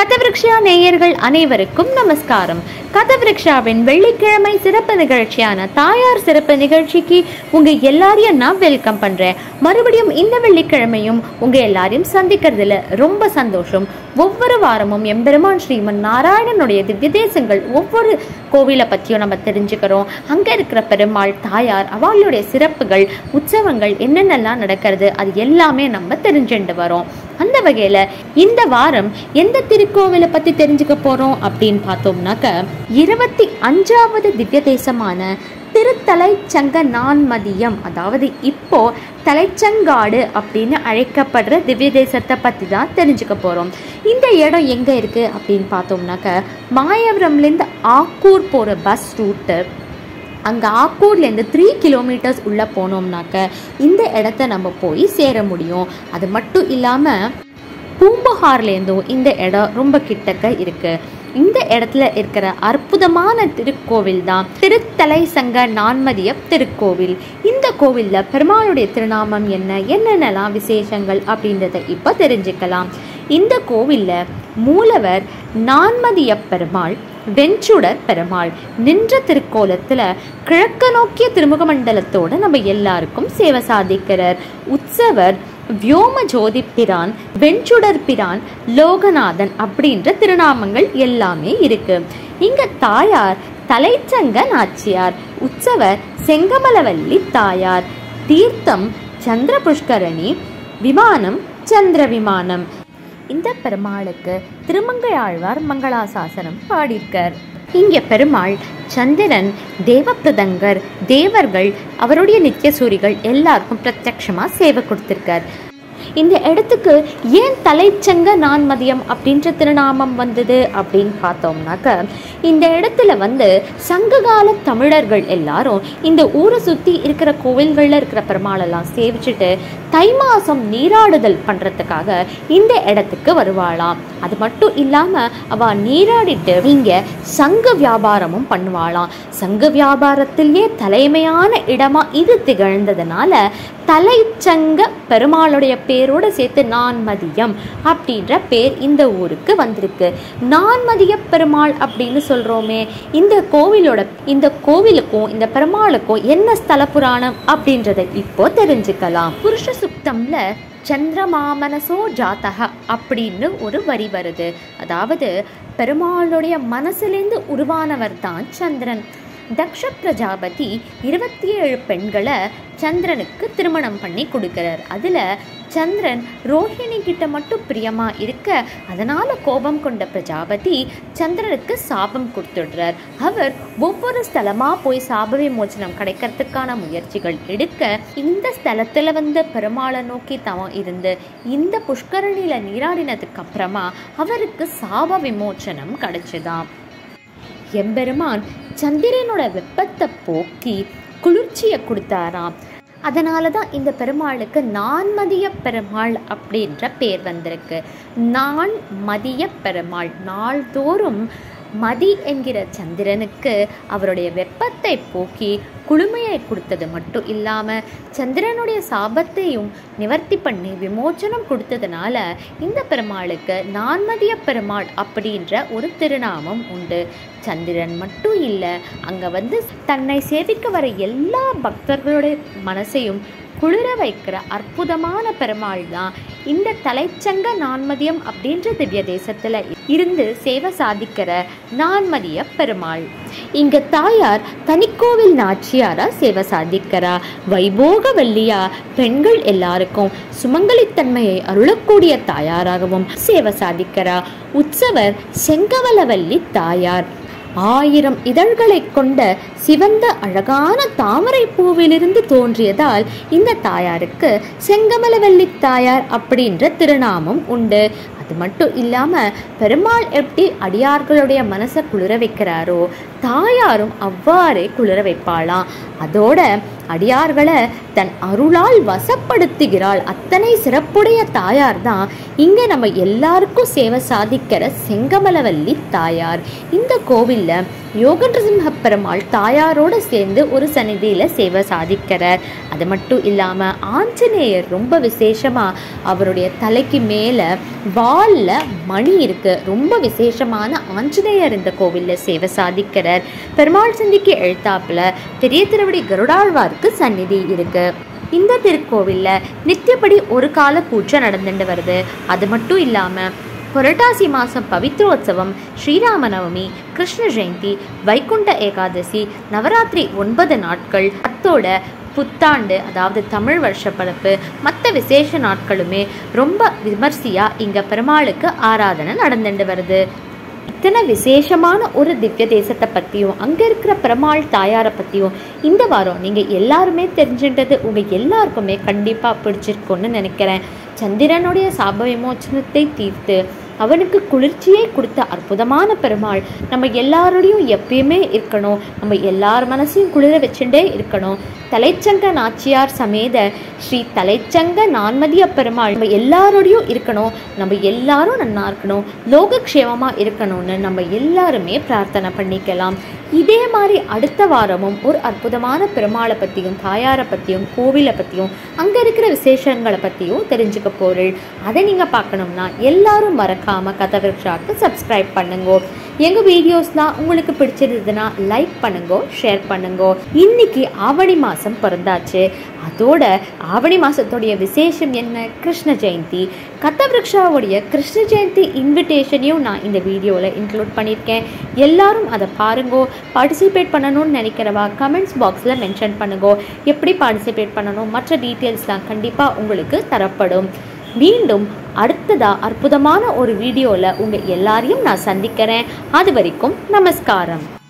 கதவிருக்ஷா நேயர்கள் அனைவருக்கும் நமஸ்காரம் கதவிருக்ஷாவின் வெள்ளிக்கிழமை சிறப்பு நிகழ்ச்சியான தாயார் சிறப்பு நிகழ்ச்சிக்கு உங்க எல்லாரையும் நான் வெல்கம் பண்றேன் மறுபடியும் இந்த வெள்ளிக்கிழமையும் உங்க எல்லாரையும் சந்திக்கிறதுல ரொம்ப சந்தோஷம் ஒவ்வொரு வாரமும் எம்பெருமான் ஸ்ரீமன் நாராயணனுடைய திவ்ய தேசங்கள் ஒவ்வொரு கோவிலை பற்றியும் நம்ம தெரிஞ்சுக்கிறோம் அங்க இருக்கிற பெருமாள் தாயார் அவளுடைய சிறப்புகள் உற்சவங்கள் என்னென்னலாம் நடக்கிறது அது எல்லாமே நம்ம தெரிஞ்சுட்டு வரோம் அந்த வகையில இந்த வாரம் எந்த திருக்கோவிலை பத்தி தெரிஞ்சுக்க போறோம் அப்படின்னு பார்த்தோம்னாக்க இருபத்தி அஞ்சாவது திவ்ய தேசமான திருத்தலைச்சங்க நான்மதியம் அதாவது இப்போ தலைச்சங்காடு அப்படின்னு அழைக்கப்படுற திவ்ய தேசத்தை பற்றி தான் தெரிஞ்சுக்க போகிறோம் இந்த இடம் எங்கே இருக்குது அப்படின்னு பார்த்தோம்னாக்க மாயவரம்லேருந்து ஆக்கூர் போகிற பஸ் ரூட்டு அங்கே ஆக்கூர்லேருந்து த்ரீ கிலோமீட்டர்ஸ் உள்ளே போனோம்னாக்க இந்த இடத்த நம்ம போய் சேர முடியும் அது மட்டும் இல்லாமல் பூம்புகார்லேருந்தும் இந்த இடம் ரொம்ப கிட்டக்க இருக்கு இந்த இடத்துல இருக்கிற அற்புதமான திருக்கோவில் தான் திருத்தலை சங்க நான்மதிய திருக்கோவில் இந்த கோவிலில் பெருமாளுடைய திருநாமம் என்ன என்னென்னலாம் விசேஷங்கள் அப்படின்றத இப்போ தெரிஞ்சுக்கலாம் இந்த கோவிலில் மூலவர் நான்மதிய பெருமாள் வெஞ்சுடர் பெருமாள் நின்ற திருக்கோலத்தில் கிழக்கு நோக்கிய திருமுக மண்டலத்தோட நம்ம எல்லாருக்கும் சேவை சாதிக்கிறார் உற்சவர் வியோம ஜோதி பிரான் வெஞ்சுடர் பிரான் லோகநாதன் அப்படின்ற திருநாமங்கள் எல்லாமே இருக்கு இங்க தாயார் தலைச்சங்க நாச்சியார் உற்சவர் செங்கமலவல்லி தாயார் தீர்த்தம் சந்திர புஷ்கரணி விமானம் சந்திர விமானம் இந்த பெருமாளுக்கு திருமங்கையாழ்வார் மங்களாசாசனம் பாடியிருக்கார் இங்க பெருமாள் சந்திரன் தேவப்பிரதங்கர் தேவர்கள் அவருடைய நித்தியசூரிகள் எல்லாருக்கும் பிரத்யக்ஷமா சேவை கொடுத்திருக்கார் இந்த இடத்துக்கு ஏன் தலைச்சங்க நான்மதியம் அப்படின்ற திருநாமம் வந்தது அப்படின்னு பார்த்தோம்னாக்க இந்த இடத்துல வந்து சங்ககால தமிழர்கள் எல்லாரும் இந்த ஊரை சுற்றி இருக்கிற கோவில்களில் இருக்கிற பெருமாளெல்லாம் சேவிச்சுட்டு தை மாதம் நீராடுதல் பண்ணுறதுக்காக இந்த இடத்துக்கு வருவாளாம் அது மட்டும் இல்லாமல் அவள் நீராடிட்டு இங்கே சங்க வியாபாரமும் பண்ணுவாளாம் சங்க வியாபாரத்திலேயே தலைமையான இடமா இது திகழ்ந்ததுனால தலைச்சங்க பெருமாளுடைய பேரோட சேர்த்து நான்மதியம் அப்படின்ற பேர் இந்த ஊருக்கு வந்திருக்கு நான்மதிய பெருமாள் அப்படின்னு சொல்றோமே இந்த கோவிலோட இந்த கோவிலுக்கும் இந்த பெருமாளுக்கும் என்ன ஸ்தல புராணம் அப்படின்றத இப்போ தெரிஞ்சுக்கலாம் புருஷ சுக்தம்ல சந்திரமாமனசோ ஜாத்தக அப்படின்னு ஒரு வரி வருது அதாவது பெருமாளுடைய மனசுலேருந்து உருவானவர் தான் சந்திரன் தக்ஷ பிரஜாபதி இருபத்தி ஏழு பெண்களை சந்திரனுக்கு திருமணம் பண்ணி கொடுக்கிறார் அதில் சந்திரன் ரோஹிணி கிட்ட மட்டும் பிரியமா இருக்க அதனால கோபம் கொண்ட பிரஜாபதி சந்திரனுக்கு சாபம் கொடுத்துடுறார் அவர் ஒவ்வொரு ஸ்தலமா போய் சாப விமோச்சனம் கிடைக்கிறதுக்கான முயற்சிகள் எடுக்க இந்த ஸ்தலத்துல வந்து பெருமாளை நோக்கி தவம் இருந்து இந்த புஷ்கரணியில நீராடினதுக்கு அப்புறமா அவருக்கு சாப விமோச்சனம் கிடைச்சுதாம் எம்பெருமான் சந்திரனோட வெப்பத்தை போக்கி குளிர்ச்சியை கொடுத்தாராம் அதனால தான் இந்த பெருமாளுக்கு நான்மதிய பெருமாள் அப்படின்ற பேர் வந்திருக்கு நான் மதிய பெருமாள் நாள்தோறும் மதி என்கிற சந்திரனுக்கு அவருடைய வெப்பத்தை போக்கி குளுமையை கொடுத்தது மட்டும் இல்லாமல் சந்திரனுடைய சாபத்தையும் நிவர்த்தி பண்ணி விமோச்சனம் கொடுத்ததுனால இந்த பெருமாளுக்கு நான்மதிய பெருமாள் அப்படின்ற ஒரு திருநாமம் உண்டு சந்திரன் மட்டும் இல்லை அங்கே வந்து தன்னை சேவிக்க வர எல்லா பக்தர்களுடைய மனசையும் குளிர வைக்கிற அற்புதமான பெருமாள் தான் இந்த தலைச்சங்க நான்மதியம் அப்படின்ற திவ்ய தேசத்தில் இருந்து சேவை சாதிக்கிற நான்மதிய பெருமாள் இங்க தாயார் தனிக்கோவில் நாச்சியாரா சேவை சாதிக்கிறா வைபோக வள்ளியா பெண்கள் எல்லாருக்கும் சுமங்கலித்தன்மையை அருளக்கூடிய தாயாராகவும் சேவை சாதிக்கிறா உற்சவர் செங்கவலவல்லி தாயார் ஆயிரம் இதழ்களை கொண்ட சிவந்த அழகான தாமரை பூவிலிருந்து தோன்றியதால் இந்த தாயாருக்கு செங்கமலவல்லி தாயார் அப்படின்ற திருநாமம் உண்டு அது மட்டும் இல்லாமல் பெருமாள் எப்படி அடியார்களுடைய மனசை குளிர வைக்கிறாரோ தாயாரும் அவ்வாறே குளிர வைப்பாளாம் அதோட அடியார்களை தன் அருளால் வசப்படுத்துகிறாள் அத்தனை சிறப்புடைய தாயார் தான் இங்கே நம்ம எல்லாருக்கும் சேவை சாதிக்கிற செங்கமலவல்லி தாயார் இந்த கோவிலில் யோகநரசிம்ம பெருமாள் தாயாரோடு சேர்ந்து ஒரு சந்நிதியில் சேவை சாதிக்கிறார் அது மட்டும் இல்லாமல் ஆஞ்சநேயர் ரொம்ப விசேஷமாக அவருடைய தலைக்கு மேலே வாலில் மணி இருக்கு ரொம்ப விசேஷமான ஆஞ்சநேயர் இந்த கோவிலில் சேவை சாதிக்கிறார் பெருமாள் சந்திக்கு எழுத்தாப்புல பெரிய திருவடி கருடாழ்வாருக்கு சந்நிதி இருக்கு இந்த திருக்கோவிலில் நித்தியப்படி ஒரு கால பூஜை நடந்துட்டு வருது அது மட்டும் இல்லாமல் புரட்டாசி மாதம் பவித்ரோத்சவம் ஸ்ரீராம நவமி கிருஷ்ண ஜெயந்தி வைகுண்ட ஏகாதசி நவராத்திரி ஒன்பது நாட்கள் அத்தோட புத்தாண்டு அதாவது தமிழ் வருஷ பழப்பு மற்ற விசேஷ நாட்களுமே ரொம்ப விமர்சையாக இங்கே பெருமாளுக்கு ஆராதனை நடந்துட்டு வருது இத்தனை விசேஷமான ஒரு திவ்ய தேசத்தை பற்றியும் அங்கே இருக்கிற பெருமாள் தாயாரை பற்றியும் இந்த வாரம் நீங்கள் எல்லாருமே தெரிஞ்சுட்டது உங்கள் எல்லாருக்குமே கண்டிப்பாக பிடிச்சிருக்கும்னு நினைக்கிறேன் சந்திரனுடைய சாப விமோச்சனத்தை தீர்த்து அவனுக்கு குளிர்ச்சியை கொடுத்த அற்புதமான பெருமாள் நம்ம எல்லாரோடையும் எப்பயுமே இருக்கணும் நம்ம எல்லார் மனசையும் குளிர வச்சுட்டே இருக்கணும் தலைச்சங்க நாச்சியார் சமேத ஸ்ரீ தலைச்சங்க நான்மதிய பெருமாள் நம்ம எல்லாரோடையும் இருக்கணும் நம்ம எல்லாரும் நன்னா இருக்கணும் லோகக்ஷேமமாக இருக்கணும்னு நம்ம எல்லாருமே பிரார்த்தனை பண்ணிக்கலாம் இதே மாதிரி அடுத்த வாரமும் ஒரு அற்புதமான பெருமாளை பற்றியும் தாயாரை பற்றியும் கோவிலை பற்றியும் அங்கே இருக்கிற விசேஷங்களை பற்றியும் தெரிஞ்சுக்க போகிறேன் அதை நீங்கள் பார்க்கணும்னா எல்லாரும் மறக்காமல் கதவிருஷாக்கு சப்ஸ்கிரைப் பண்ணுங்க எங்கள் வீடியோஸ்லாம் உங்களுக்கு பிடிச்சிருந்ததுன்னா லைக் பண்ணுங்க ஷேர் பண்ணுங்க இன்னைக்கு ஆவணி மாதம் பிறந்தாச்சு அதோட ஆவணி மாதத்துடைய விசேஷம் என்ன கிருஷ்ண ஜெயந்தி கத்தவிருக்ஷாவுடைய கிருஷ்ண ஜெயந்தி இன்விடேஷனையும் நான் இந்த வீடியோவில் இன்க்ளூட் பண்ணியிருக்கேன் எல்லாரும் அதை பாருங்கோ பார்ட்டிசிபேட் பண்ணணும்னு நினைக்கிறவா கமெண்ட்ஸ் பாக்ஸில் மென்ஷன் பண்ணுங்க எப்படி பார்ட்டிசிபேட் பண்ணணும் மற்ற டீட்டெயில்ஸ்லாம் கண்டிப்பாக உங்களுக்கு தரப்படும் மீண்டும் அடுத்ததா அற்புதமான ஒரு வீடியோவில் உங்கள் எல்லாரையும் நான் சந்திக்கிறேன் அது வரைக்கும் நமஸ்காரம்